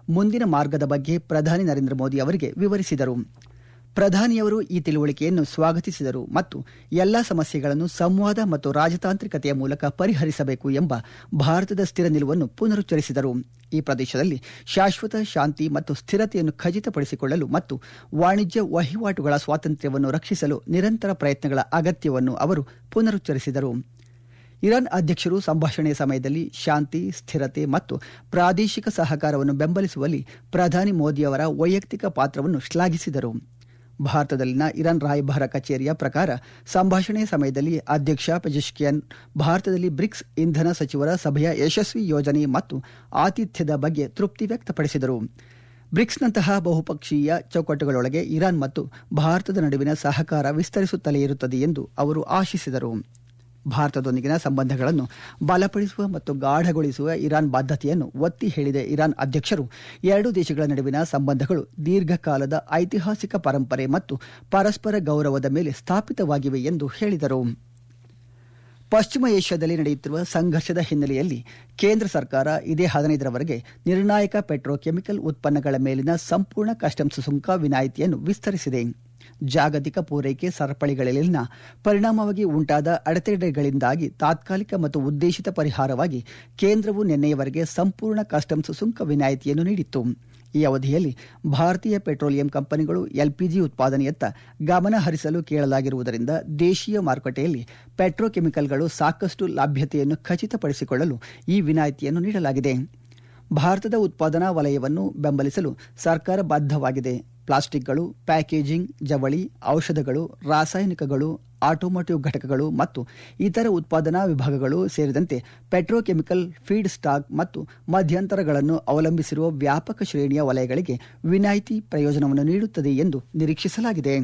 ಮುಂದಿನ ಮಾರ್ಗದ ಬಗ್ಗೆ ಪ್ರಧಾನಿ ನರೇಂದ್ರ ಮೋದಿ ಅವರಿಗೆ ವಿವರಿಸಿದರು ಪ್ರಧಾನಿಯವರು ಈ ತಿಳುವಳಿಕೆಯನ್ನು ಸ್ವಾಗತಿಸಿದರು ಮತ್ತು ಎಲ್ಲಾ ಸಮಸ್ಯೆಗಳನ್ನು ಸಂವಾದ ಮತ್ತು ರಾಜತಾಂತ್ರಿಕತೆಯ ಮೂಲಕ ಪರಿಹರಿಸಬೇಕು ಎಂಬ ಭಾರತದ ಸ್ಥಿರ ನಿಲುವನ್ನು ಪುನರುಚ್ಚರಿಸಿದರು ಈ ಪ್ರದೇಶದಲ್ಲಿ ಶಾಶ್ವತ ಶಾಂತಿ ಮತ್ತು ಸ್ಥಿರತೆಯನ್ನು ಖಚಿತಪಡಿಸಿಕೊಳ್ಳಲು ಮತ್ತು ವಾಣಿಜ್ಯ ವಹಿವಾಟುಗಳ ಸ್ವಾತಂತ್ರ್ಯವನ್ನು ರಕ್ಷಿಸಲು ನಿರಂತರ ಪ್ರಯತ್ನಗಳ ಅಗತ್ಯವನ್ನು ಅವರು ಪುನರುಚ್ಚರಿಸಿದರು ಇರಾನ್ ಅಧ್ಯಕ್ಷರು ಸಂಭಾಷಣೆಯ ಸಮಯದಲ್ಲಿ ಶಾಂತಿ ಸ್ಥಿರತೆ ಮತ್ತು ಪ್ರಾದೇಶಿಕ ಸಹಕಾರವನ್ನು ಬೆಂಬಲಿಸುವಲ್ಲಿ ಪ್ರಧಾನಿ ಮೋದಿಯವರ ವೈಯಕ್ತಿಕ ಪಾತ್ರವನ್ನು ಶ್ಲಾಘಿಸಿದರು ಭಾರತದಲ್ಲಿನ ಇರಾನ್ ರಾಯಭಾರ ಕಚೇರಿಯ ಪ್ರಕಾರ ಸಂಭಾಷಣೆಯ ಸಮಯದಲ್ಲಿ ಅಧ್ಯಕ್ಷ ಪೆಜಿಶ್ಕಿಯನ್ ಭಾರತದಲ್ಲಿ ಬ್ರಿಕ್ಸ್ ಇಂಧನ ಸಚಿವರ ಸಭೆಯ ಯಶಸ್ವಿ ಯೋಜನೆ ಮತ್ತು ಆತಿಥ್ಯದ ಬಗ್ಗೆ ತೃಪ್ತಿ ವ್ಯಕ್ತಪಡಿಸಿದರು ಬ್ರಿಕ್ಸ್ನಂತಹ ಬಹುಪಕ್ಷೀಯ ಚೌಕಟ್ಟುಗಳೊಳಗೆ ಇರಾನ್ ಮತ್ತು ಭಾರತದ ನಡುವಿನ ಸಹಕಾರ ವಿಸ್ತರಿಸುತ್ತಲೇ ಇರುತ್ತದೆ ಎಂದು ಅವರು ಆಶಿಸಿದರು ಭಾರತದೊಂದಿಗಿನ ಸಂಬಂಧಗಳನ್ನು ಬಲಪಡಿಸುವ ಮತ್ತು ಗಾಢಗೊಳಿಸುವ ಇರಾನ್ ಬದ್ಧತೆಯನ್ನು ಒತ್ತಿ ಹೇಳಿದ ಇರಾನ್ ಅಧ್ಯಕ್ಷರು ಎರಡೂ ದೇಶಗಳ ನಡುವಿನ ಸಂಬಂಧಗಳು ದೀರ್ಘಕಾಲದ ಐತಿಹಾಸಿಕ ಪರಂಪರೆ ಮತ್ತು ಪರಸ್ಪರ ಗೌರವದ ಮೇಲೆ ಸ್ಥಾಪಿತವಾಗಿವೆ ಎಂದು ಹೇಳಿದರು ಪಶ್ಚಿಮ ಏಷ್ಯಾದಲ್ಲಿ ನಡೆಯುತ್ತಿರುವ ಸಂಘರ್ಷದ ಹಿನ್ನೆಲೆಯಲ್ಲಿ ಕೇಂದ್ರ ಸರ್ಕಾರ ಇದೇ ಹದಿನೈದರವರೆಗೆ ನಿರ್ಣಾಯಕ ಪೆಟ್ರೋಕೆಮಿಕಲ್ ಉತ್ಪನ್ನಗಳ ಮೇಲಿನ ಸಂಪೂರ್ಣ ಕಸ್ಟಮ್ಸ್ ಸುಂಕ ವಿನಾಯಿತಿಯನ್ನು ವಿಸ್ತರಿಸಿದೆ ಜಾಗತಿಕ ಪೂರೈಕೆ ಸರಪಳಿಗಳಲ್ಲಿನ ಪರಿಣಾಮವಾಗಿ ಉಂಟಾದ ಅಡೆತಡೆಗಳಿಂದಾಗಿ ತಾತ್ಕಾಲಿಕ ಮತ್ತು ಉದ್ದೇಶಿತ ಪರಿಹಾರವಾಗಿ ಕೇಂದ್ರವು ನಿನ್ನೆಯವರೆಗೆ ಸಂಪೂರ್ಣ ಕಸ್ಟಮ್ಸ್ ಸುಂಕ ವಿನಾಯಿತಿಯನ್ನು ನೀಡಿತ್ತು ಈ ಅವಧಿಯಲ್ಲಿ ಭಾರತೀಯ ಪೆಟ್ರೋಲಿಯಂ ಕಂಪನಿಗಳು ಎಲ್ಪಿಜಿ ಉತ್ಪಾದನೆಯತ್ತ ಗಮನ ಹರಿಸಲು ಕೇಳಲಾಗಿರುವುದರಿಂದ ದೇಶೀಯ ಮಾರುಕಟ್ಟೆಯಲ್ಲಿ ಪೆಟ್ರೋಕೆಮಿಕಲ್ಗಳು ಸಾಕಷ್ಟು ಲಭ್ಯತೆಯನ್ನು ಖಚಿತಪಡಿಸಿಕೊಳ್ಳಲು ಈ ವಿನಾಯಿತಿಯನ್ನು ನೀಡಲಾಗಿದೆ ಭಾರತದ ಉತ್ಪಾದನಾ ವಲಯವನ್ನು ಬೆಂಬಲಿಸಲು ಸರ್ಕಾರ ಬದ್ಧವಾಗಿದೆ ಪ್ಲಾಸ್ಟಿಕ್ಗಳು ಪ್ಯಾಕೇಜಿಂಗ್ ಜವಳಿ ಔಷಧಗಳು ರಾಸಾಯನಿಕಗಳು ಆಟೋಮೋಟಿವ್ ಘಟಕಗಳು ಮತ್ತು ಇತರ ಉತ್ಪಾದನಾ ವಿಭಾಗಗಳು ಸೇರಿದಂತೆ ಪೆಟ್ರೋಕೆಮಿಕಲ್ ಫೀಡ್ ಸ್ಟಾಕ್ ಮತ್ತು ಮಧ್ಯಂತರಗಳನ್ನು ಅವಲಂಬಿಸಿರುವ ವ್ಯಾಪಕ ಶ್ರೇಣಿಯ ವಲಯಗಳಿಗೆ ವಿನಾಯಿತಿ ಪ್ರಯೋಜನವನ್ನು ನೀಡುತ್ತದೆ ಎಂದು ನಿರೀಕ್ಷಿಸಲಾಗಿದೆ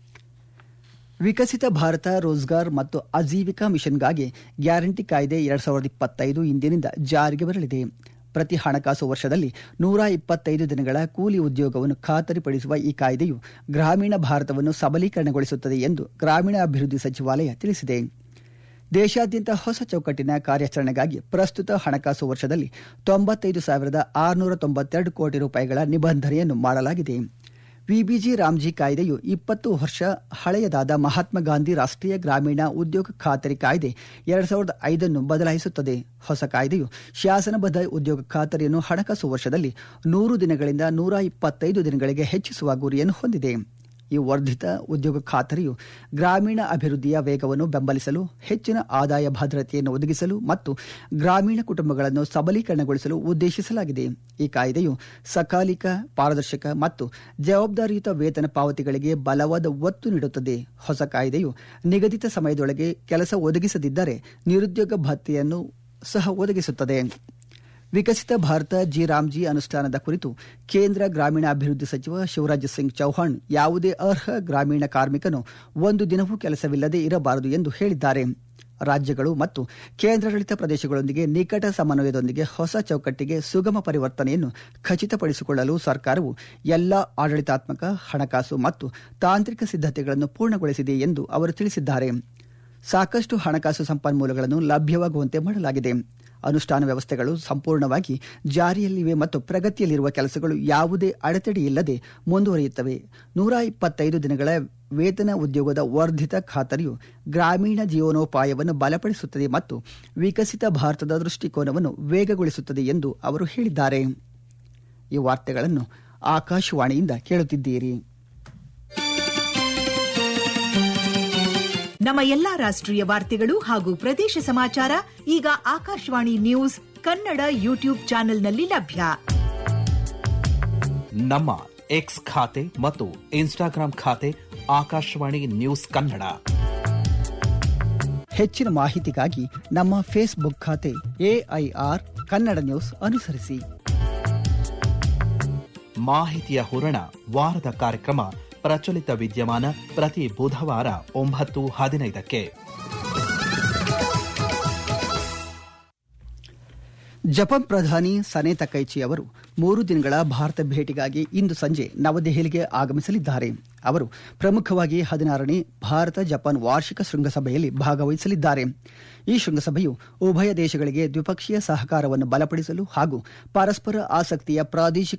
ವಿಕಸಿತ ಭಾರತ ರೋಜ್ಗಾರ್ ಮತ್ತು ಆಜೀವಿಕಾ ಮಿಷನ್ಗಾಗಿ ಗ್ಯಾರಂಟಿ ಕಾಯ್ದೆ ಎರಡ್ ಸಾವಿರದ ಇಪ್ಪತ್ತೈದು ಇಂದಿನಿಂದ ಜಾರಿಗೆ ಬರಲಿದೆ ಪ್ರತಿ ಹಣಕಾಸು ವರ್ಷದಲ್ಲಿ ನೂರ ಇಪ್ಪತ್ತೈದು ದಿನಗಳ ಕೂಲಿ ಉದ್ಯೋಗವನ್ನು ಖಾತರಿಪಡಿಸುವ ಈ ಕಾಯ್ದೆಯು ಗ್ರಾಮೀಣ ಭಾರತವನ್ನು ಸಬಲೀಕರಣಗೊಳಿಸುತ್ತದೆ ಎಂದು ಗ್ರಾಮೀಣಾಭಿವೃದ್ಧಿ ಸಚಿವಾಲಯ ತಿಳಿಸಿದೆ ದೇಶಾದ್ಯಂತ ಹೊಸ ಚೌಕಟ್ಟಿನ ಕಾರ್ಯಾಚರಣೆಗಾಗಿ ಪ್ರಸ್ತುತ ಹಣಕಾಸು ವರ್ಷದಲ್ಲಿ ತೊಂಬತ್ತೈದು ಸಾವಿರದ ಆರುನೂರ ತೊಂಬತ್ತೆರಡು ಕೋಟಿ ರೂಪಾಯಿಗಳ ನಿಬಂಧನೆಯನ್ನು ಮಾಡಲಾಗಿದೆ ವಿಬಿಜಿ ರಾಮ್ಜಿ ಕಾಯ್ದೆಯು ಇಪ್ಪತ್ತು ವರ್ಷ ಹಳೆಯದಾದ ಮಹಾತ್ಮ ಗಾಂಧಿ ರಾಷ್ಟ್ರೀಯ ಗ್ರಾಮೀಣ ಉದ್ಯೋಗ ಖಾತರಿ ಕಾಯ್ದೆ ಎರಡ್ ಸಾವಿರದ ಐದನ್ನು ಬದಲಾಯಿಸುತ್ತದೆ ಹೊಸ ಕಾಯ್ದೆಯು ಶಾಸನಬದ್ಧ ಉದ್ಯೋಗ ಖಾತರಿಯನ್ನು ಹಣಕಾಸು ವರ್ಷದಲ್ಲಿ ನೂರು ದಿನಗಳಿಂದ ನೂರ ಇಪ್ಪತ್ತೈದು ದಿನಗಳಿಗೆ ಹೆಚ್ಚಿಸುವ ಗುರಿಯನ್ನು ಹೊಂದಿದೆ ಈ ವರ್ಧಿತ ಉದ್ಯೋಗ ಖಾತರಿಯು ಗ್ರಾಮೀಣ ಅಭಿವೃದ್ಧಿಯ ವೇಗವನ್ನು ಬೆಂಬಲಿಸಲು ಹೆಚ್ಚಿನ ಆದಾಯ ಭದ್ರತೆಯನ್ನು ಒದಗಿಸಲು ಮತ್ತು ಗ್ರಾಮೀಣ ಕುಟುಂಬಗಳನ್ನು ಸಬಲೀಕರಣಗೊಳಿಸಲು ಉದ್ದೇಶಿಸಲಾಗಿದೆ ಈ ಕಾಯ್ದೆಯು ಸಕಾಲಿಕ ಪಾರದರ್ಶಕ ಮತ್ತು ಜವಾಬ್ದಾರಿಯುತ ವೇತನ ಪಾವತಿಗಳಿಗೆ ಬಲವಾದ ಒತ್ತು ನೀಡುತ್ತದೆ ಹೊಸ ಕಾಯ್ದೆಯು ನಿಗದಿತ ಸಮಯದೊಳಗೆ ಕೆಲಸ ಒದಗಿಸದಿದ್ದರೆ ನಿರುದ್ಯೋಗ ಭತ್ಯೆಯನ್ನು ಸಹ ಒದಗಿಸುತ್ತದೆ ವಿಕಸಿತ ಭಾರತ ಜಿ ರಾಮ್ಜಿ ಅನುಷ್ಠಾನದ ಕುರಿತು ಕೇಂದ್ರ ಗ್ರಾಮೀಣಾಭಿವೃದ್ಧಿ ಸಚಿವ ಶಿವರಾಜ್ ಸಿಂಗ್ ಚೌಹಾಣ್ ಯಾವುದೇ ಅರ್ಹ ಗ್ರಾಮೀಣ ಕಾರ್ಮಿಕನು ಒಂದು ದಿನವೂ ಕೆಲಸವಿಲ್ಲದೆ ಇರಬಾರದು ಎಂದು ಹೇಳಿದ್ದಾರೆ ರಾಜ್ಯಗಳು ಮತ್ತು ಕೇಂದ್ರಾಡಳಿತ ಪ್ರದೇಶಗಳೊಂದಿಗೆ ನಿಕಟ ಸಮನ್ವಯದೊಂದಿಗೆ ಹೊಸ ಚೌಕಟ್ಟಿಗೆ ಸುಗಮ ಪರಿವರ್ತನೆಯನ್ನು ಖಚಿತಪಡಿಸಿಕೊಳ್ಳಲು ಸರ್ಕಾರವು ಎಲ್ಲಾ ಆಡಳಿತಾತ್ಮಕ ಹಣಕಾಸು ಮತ್ತು ತಾಂತ್ರಿಕ ಸಿದ್ಧತೆಗಳನ್ನು ಪೂರ್ಣಗೊಳಿಸಿದೆ ಎಂದು ಅವರು ತಿಳಿಸಿದ್ದಾರೆ ಸಾಕಷ್ಟು ಹಣಕಾಸು ಸಂಪನ್ಮೂಲಗಳನ್ನು ಲಭ್ಯವಾಗುವಂತೆ ಮಾಡಲಾಗಿದೆ ಅನುಷ್ಠಾನ ವ್ಯವಸ್ಥೆಗಳು ಸಂಪೂರ್ಣವಾಗಿ ಜಾರಿಯಲ್ಲಿವೆ ಮತ್ತು ಪ್ರಗತಿಯಲ್ಲಿರುವ ಕೆಲಸಗಳು ಯಾವುದೇ ಅಡೆತಡೆಯಿಲ್ಲದೆ ಮುಂದುವರಿಯುತ್ತವೆ ನೂರ ಇಪ್ಪತ್ತೈದು ದಿನಗಳ ವೇತನ ಉದ್ಯೋಗದ ವರ್ಧಿತ ಖಾತರಿಯು ಗ್ರಾಮೀಣ ಜೀವನೋಪಾಯವನ್ನು ಬಲಪಡಿಸುತ್ತದೆ ಮತ್ತು ವಿಕಸಿತ ಭಾರತದ ದೃಷ್ಟಿಕೋನವನ್ನು ವೇಗಗೊಳಿಸುತ್ತದೆ ಎಂದು ಅವರು ಹೇಳಿದ್ದಾರೆ ಈ ವಾರ್ತೆಗಳನ್ನು ಆಕಾಶವಾಣಿಯಿಂದ ಕೇಳುತ್ತಿದ್ದೀರಿ ನಮ್ಮ ಎಲ್ಲಾ ರಾಷ್ಟ್ರೀಯ ವಾರ್ತೆಗಳು ಹಾಗೂ ಪ್ರದೇಶ ಸಮಾಚಾರ ಈಗ ಆಕಾಶವಾಣಿ ನ್ಯೂಸ್ ಕನ್ನಡ ಯೂಟ್ಯೂಬ್ ಚಾನೆಲ್ನಲ್ಲಿ ಲಭ್ಯ ನಮ್ಮ ಎಕ್ಸ್ ಖಾತೆ ಮತ್ತು ಇನ್ಸ್ಟಾಗ್ರಾಂ ಖಾತೆ ಆಕಾಶವಾಣಿ ನ್ಯೂಸ್ ಕನ್ನಡ ಹೆಚ್ಚಿನ ಮಾಹಿತಿಗಾಗಿ ನಮ್ಮ ಫೇಸ್ಬುಕ್ ಖಾತೆ ಎಐಆರ್ ಕನ್ನಡ ನ್ಯೂಸ್ ಅನುಸರಿಸಿ ಮಾಹಿತಿಯ ಹೂರಣ ವಾರದ ಕಾರ್ಯಕ್ರಮ ಪ್ರಚಲಿತ ವಿದ್ಯಮಾನ ಪ್ರತಿ ಬುಧವಾರ ಒಂಬತ್ತು ಹದಿನೈದಕ್ಕೆ ಜಪಾನ್ ಪ್ರಧಾನಿ ಸನೆ ತಕೈಚಿ ಅವರು ಮೂರು ದಿನಗಳ ಭಾರತ ಭೇಟಿಗಾಗಿ ಇಂದು ಸಂಜೆ ನವದೆಹಲಿಗೆ ಆಗಮಿಸಲಿದ್ದಾರೆ ಅವರು ಪ್ರಮುಖವಾಗಿ ಹದಿನಾರನೇ ಭಾರತ ಜಪಾನ್ ವಾರ್ಷಿಕ ಶೃಂಗಸಭೆಯಲ್ಲಿ ಭಾಗವಹಿಸಲಿದ್ದಾರೆ ಈ ಶೃಂಗಸಭೆಯು ಉಭಯ ದೇಶಗಳಿಗೆ ದ್ವಿಪಕ್ಷೀಯ ಸಹಕಾರವನ್ನು ಬಲಪಡಿಸಲು ಹಾಗೂ ಪರಸ್ಪರ ಆಸಕ್ತಿಯ ಪ್ರಾದೇಶಿಕ